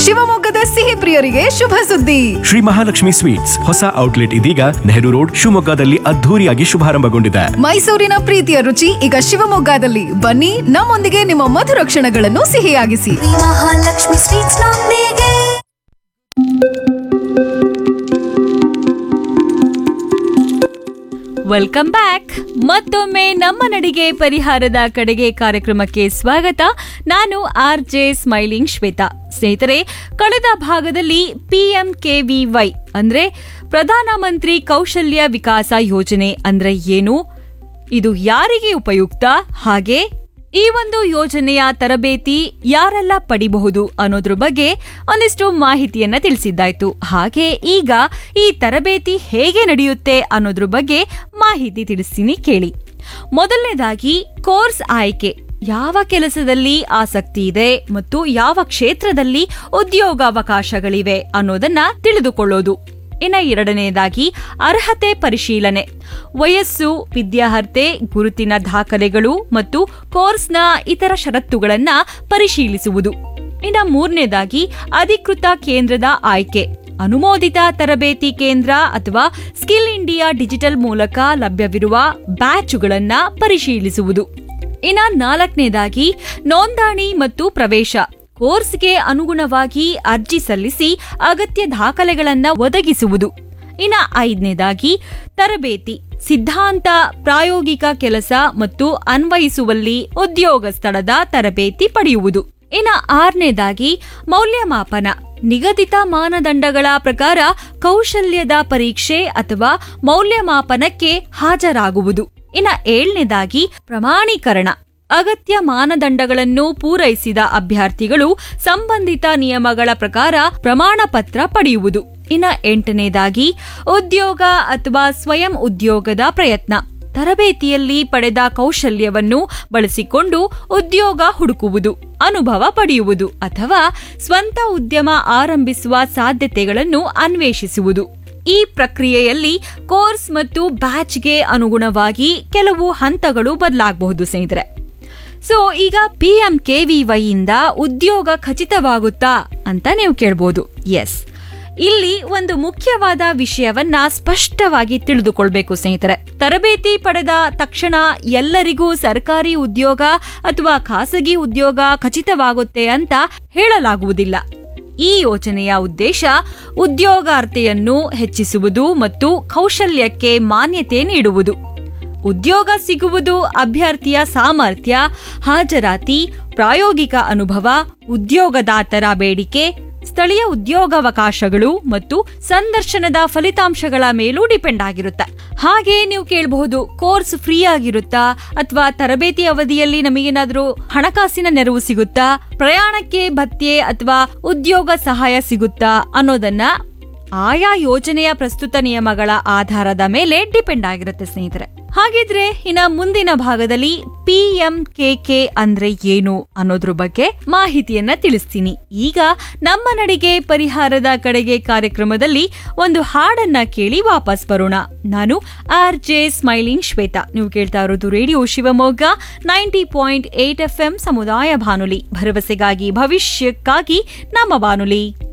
ಶಿವಮೊಗ್ಗದ ಸಿಹಿ ಪ್ರಿಯರಿಗೆ ಶುಭ ಸುದ್ದಿ ಶ್ರೀ ಮಹಾಲಕ್ಷ್ಮಿ ಸ್ವೀಟ್ಸ್ ಹೊಸ ಔಟ್ಲೆಟ್ ಇದೀಗ ನೆಹರು ರೋಡ್ ಶಿವಮೊಗ್ಗದಲ್ಲಿ ಅದ್ಧೂರಿಯಾಗಿ ಶುಭಾರಂಭಗೊಂಡಿದೆ ಮೈಸೂರಿನ ಪ್ರೀತಿಯ ರುಚಿ ಈಗ ಶಿವಮೊಗ್ಗದಲ್ಲಿ ಬನ್ನಿ ನಮ್ಮೊಂದಿಗೆ ನಿಮ್ಮ ಮಧುರ ಕ್ಷಣಗಳನ್ನು ಸಿಹಿಯಾಗಿಸಿ ಮಹಾಲಕ್ಷ್ಮಿ ಸ್ವೀಟ್ಸ್ ನೊಂದಿಗೆ ವೆಲ್ಕಮ್ ಬ್ಯಾಕ್ ಮತ್ತೊಮ್ಮೆ ನಮ್ಮ ನಡಿಗೆ ಪರಿಹಾರದ ಕಡೆಗೆ ಕಾರ್ಯಕ್ರಮಕ್ಕೆ ಸ್ವಾಗತ ನಾನು ಆರ್ ಜೆ ಸ್ಮೈಲಿಂಗ್ ಶ್ವೇತಾ ಸ್ನೇಹಿತರೆ ಕಳೆದ ಭಾಗದಲ್ಲಿ ಪಿಎಂಕೆವಿವೈ ಅಂದ್ರೆ ಪ್ರಧಾನಮಂತ್ರಿ ಕೌಶಲ್ಯ ವಿಕಾಸ ಯೋಜನೆ ಅಂದ್ರೆ ಏನು ಇದು ಯಾರಿಗೆ ಉಪಯುಕ್ತ ಹಾಗೆ ಈ ಒಂದು ಯೋಜನೆಯ ತರಬೇತಿ ಯಾರೆಲ್ಲ ಪಡಿಬಹುದು ಅನ್ನೋದ್ರ ಬಗ್ಗೆ ಒಂದಿಷ್ಟು ಮಾಹಿತಿಯನ್ನ ತಿಳಿಸಿದ್ದಾಯ್ತು ಹಾಗೆ ಈಗ ಈ ತರಬೇತಿ ಹೇಗೆ ನಡೆಯುತ್ತೆ ಅನ್ನೋದ್ರ ಬಗ್ಗೆ ಮಾಹಿತಿ ತಿಳಿಸ್ತೀನಿ ಕೇಳಿ ಮೊದಲನೇದಾಗಿ ಕೋರ್ಸ್ ಆಯ್ಕೆ ಯಾವ ಕೆಲಸದಲ್ಲಿ ಆಸಕ್ತಿ ಇದೆ ಮತ್ತು ಯಾವ ಕ್ಷೇತ್ರದಲ್ಲಿ ಉದ್ಯೋಗಾವಕಾಶಗಳಿವೆ ಅನ್ನೋದನ್ನ ತಿಳಿದುಕೊಳ್ಳೋದು ಇನ್ನ ಎರಡನೆಯದಾಗಿ ಅರ್ಹತೆ ಪರಿಶೀಲನೆ ವಯಸ್ಸು ವಿದ್ಯಾರ್ಹತೆ ಗುರುತಿನ ದಾಖಲೆಗಳು ಮತ್ತು ಕೋರ್ಸ್ನ ಇತರ ಷರತ್ತುಗಳನ್ನ ಪರಿಶೀಲಿಸುವುದು ಇನ್ನ ಮೂರನೇದಾಗಿ ಅಧಿಕೃತ ಕೇಂದ್ರದ ಆಯ್ಕೆ ಅನುಮೋದಿತ ತರಬೇತಿ ಕೇಂದ್ರ ಅಥವಾ ಸ್ಕಿಲ್ ಇಂಡಿಯಾ ಡಿಜಿಟಲ್ ಮೂಲಕ ಲಭ್ಯವಿರುವ ಬ್ಯಾಚುಗಳನ್ನ ಪರಿಶೀಲಿಸುವುದು ಇನ್ನ ನಾಲ್ಕನೇದಾಗಿ ನೋಂದಣಿ ಮತ್ತು ಪ್ರವೇಶ ಕೋರ್ಸ್ಗೆ ಅನುಗುಣವಾಗಿ ಅರ್ಜಿ ಸಲ್ಲಿಸಿ ಅಗತ್ಯ ದಾಖಲೆಗಳನ್ನ ಒದಗಿಸುವುದು ಇನ್ನ ಐದನೇದಾಗಿ ತರಬೇತಿ ಸಿದ್ಧಾಂತ ಪ್ರಾಯೋಗಿಕ ಕೆಲಸ ಮತ್ತು ಅನ್ವಯಿಸುವಲ್ಲಿ ಉದ್ಯೋಗ ಸ್ಥಳದ ತರಬೇತಿ ಪಡೆಯುವುದು ಇನ್ನ ಆರನೇದಾಗಿ ಮೌಲ್ಯಮಾಪನ ನಿಗದಿತ ಮಾನದಂಡಗಳ ಪ್ರಕಾರ ಕೌಶಲ್ಯದ ಪರೀಕ್ಷೆ ಅಥವಾ ಮೌಲ್ಯಮಾಪನಕ್ಕೆ ಹಾಜರಾಗುವುದು ಇನ್ನ ಏಳನೇದಾಗಿ ಪ್ರಮಾಣೀಕರಣ ಅಗತ್ಯ ಮಾನದಂಡಗಳನ್ನು ಪೂರೈಸಿದ ಅಭ್ಯರ್ಥಿಗಳು ಸಂಬಂಧಿತ ನಿಯಮಗಳ ಪ್ರಕಾರ ಪ್ರಮಾಣ ಪತ್ರ ಪಡೆಯುವುದು ಇನ್ನ ಎಂಟನೇದಾಗಿ ಉದ್ಯೋಗ ಅಥವಾ ಸ್ವಯಂ ಉದ್ಯೋಗದ ಪ್ರಯತ್ನ ತರಬೇತಿಯಲ್ಲಿ ಪಡೆದ ಕೌಶಲ್ಯವನ್ನು ಬಳಸಿಕೊಂಡು ಉದ್ಯೋಗ ಹುಡುಕುವುದು ಅನುಭವ ಪಡೆಯುವುದು ಅಥವಾ ಸ್ವಂತ ಉದ್ಯಮ ಆರಂಭಿಸುವ ಸಾಧ್ಯತೆಗಳನ್ನು ಅನ್ವೇಷಿಸುವುದು ಈ ಪ್ರಕ್ರಿಯೆಯಲ್ಲಿ ಕೋರ್ಸ್ ಮತ್ತು ಬ್ಯಾಚ್ಗೆ ಅನುಗುಣವಾಗಿ ಕೆಲವು ಹಂತಗಳು ಬದಲಾಗಬಹುದು ಸ್ನೇಹಿತರೆ ಸೊ ಈಗ ಪಿ ಎಂ ಕೆ ವಿ ವೈಯಿಂದ ಉದ್ಯೋಗ ಖಚಿತವಾಗುತ್ತಾ ಅಂತ ನೀವು ಕೇಳ್ಬೋದು ಎಸ್ ಇಲ್ಲಿ ಒಂದು ಮುಖ್ಯವಾದ ವಿಷಯವನ್ನ ಸ್ಪಷ್ಟವಾಗಿ ತಿಳಿದುಕೊಳ್ಬೇಕು ಸ್ನೇಹಿತರೆ ತರಬೇತಿ ಪಡೆದ ತಕ್ಷಣ ಎಲ್ಲರಿಗೂ ಸರ್ಕಾರಿ ಉದ್ಯೋಗ ಅಥವಾ ಖಾಸಗಿ ಉದ್ಯೋಗ ಖಚಿತವಾಗುತ್ತೆ ಅಂತ ಹೇಳಲಾಗುವುದಿಲ್ಲ ಈ ಯೋಜನೆಯ ಉದ್ದೇಶ ಉದ್ಯೋಗಾರ್ಹತೆಯನ್ನು ಹೆಚ್ಚಿಸುವುದು ಮತ್ತು ಕೌಶಲ್ಯಕ್ಕೆ ಮಾನ್ಯತೆ ನೀಡುವುದು ಉದ್ಯೋಗ ಸಿಗುವುದು ಅಭ್ಯರ್ಥಿಯ ಸಾಮರ್ಥ್ಯ ಹಾಜರಾತಿ ಪ್ರಾಯೋಗಿಕ ಅನುಭವ ಉದ್ಯೋಗದಾತರ ಬೇಡಿಕೆ ಸ್ಥಳೀಯ ಉದ್ಯೋಗಾವಕಾಶಗಳು ಮತ್ತು ಸಂದರ್ಶನದ ಫಲಿತಾಂಶಗಳ ಮೇಲೂ ಡಿಪೆಂಡ್ ಆಗಿರುತ್ತೆ ಹಾಗೆ ನೀವು ಕೇಳಬಹುದು ಕೋರ್ಸ್ ಫ್ರೀ ಆಗಿರುತ್ತಾ ಅಥವಾ ತರಬೇತಿ ಅವಧಿಯಲ್ಲಿ ನಮಗೇನಾದ್ರೂ ಹಣಕಾಸಿನ ನೆರವು ಸಿಗುತ್ತಾ ಪ್ರಯಾಣಕ್ಕೆ ಭತ್ಯೆ ಅಥವಾ ಉದ್ಯೋಗ ಸಹಾಯ ಸಿಗುತ್ತಾ ಅನ್ನೋದನ್ನ ಆಯಾ ಯೋಜನೆಯ ಪ್ರಸ್ತುತ ನಿಯಮಗಳ ಆಧಾರದ ಮೇಲೆ ಡಿಪೆಂಡ್ ಆಗಿರುತ್ತೆ ಸ್ನೇಹಿತರೆ ಹಾಗಿದ್ರೆ ಇನ್ನ ಮುಂದಿನ ಭಾಗದಲ್ಲಿ ಪಿ ಎಂ ಕೆ ಕೆ ಅಂದ್ರೆ ಏನು ಅನ್ನೋದ್ರ ಬಗ್ಗೆ ಮಾಹಿತಿಯನ್ನ ತಿಳಿಸ್ತೀನಿ ಈಗ ನಮ್ಮ ನಡಿಗೆ ಪರಿಹಾರದ ಕಡೆಗೆ ಕಾರ್ಯಕ್ರಮದಲ್ಲಿ ಒಂದು ಹಾಡನ್ನ ಕೇಳಿ ವಾಪಸ್ ಬರೋಣ ನಾನು ಆರ್ ಜೆ ಸ್ಮೈಲಿಂಗ್ ಶ್ವೇತಾ ನೀವು ಕೇಳ್ತಾ ಇರೋದು radio Shivamogga ninety point eight F M ಸಮುದಾಯ ಬಾನುಲಿ ಭರವಸೆಗಾಗಿ ಭವಿಷ್ಯಕ್ಕಾಗಿ ನಮ್ಮ ಬಾನುಲಿ